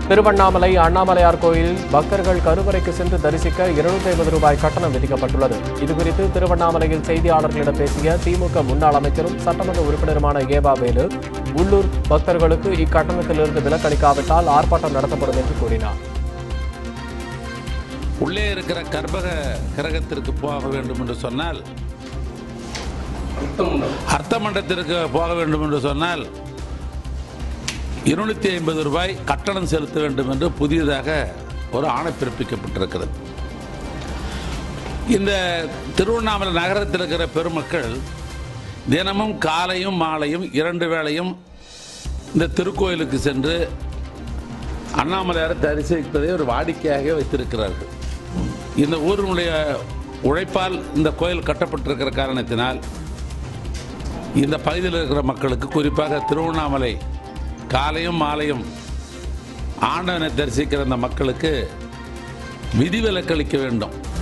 திருவண்ணாமலை அண்ணாமலையார் கோயிலில் பக்தர்கள் கருவறைக்கு சென்று தரிசிக்க இருநூத்தி ஐம்பது ரூபாய் கட்டணம் விதிக்கப்பட்டுள்ளது இதுகுறித்து திருவண்ணாமலையில் செய்தியாளர்களிடம் பேசிய திமுக முன்னாள் அமைச்சரும் சட்டமன்ற உறுப்பினருமான ஏவா வேலு உள்ளூர் பக்தர்களுக்கு இக்கட்டணத்திலிருந்து விலக்களிக்காவிட்டால் ஆர்ப்பாட்டம் நடத்தப்படும் என்று கூறினார் உள்ளே இருக்கிற கர்ப்பக கிரகத்திற்கு போக வேண்டும் என்று சொன்னால் அர்த்த மண்டலத்திற்கு போக வேண்டும் என்று சொன்னால் இருநூத்தி ஐம்பது ரூபாய் கட்டணம் செலுத்த வேண்டும் என்று புதியதாக ஒரு ஆணை பிறப்பிக்கப்பட்டிருக்கிறது இந்த திருவண்ணாமலை நகரத்தில் இருக்கிற பெருமக்கள் தினமும் காலையும் மாலையும் இரண்டு வேளையும் இந்த திருக்கோயிலுக்கு சென்று அண்ணாமலையாரை தரிசிப்பதை ஒரு வாடிக்கையாக வைத்திருக்கிறார்கள் இந்த ஊரினுடைய உழைப்பால் இந்த கோயில் கட்டப்பட்டிருக்கிற காரணத்தினால் இந்த பகுதியில் இருக்கிற மக்களுக்கு குறிப்பாக திருவண்ணாமலை காலையும் மாலையும் ஆண்டவனை தரிசிக்கிற அந்த மக்களுக்கு விதிவிலக்களிக்க வேண்டும்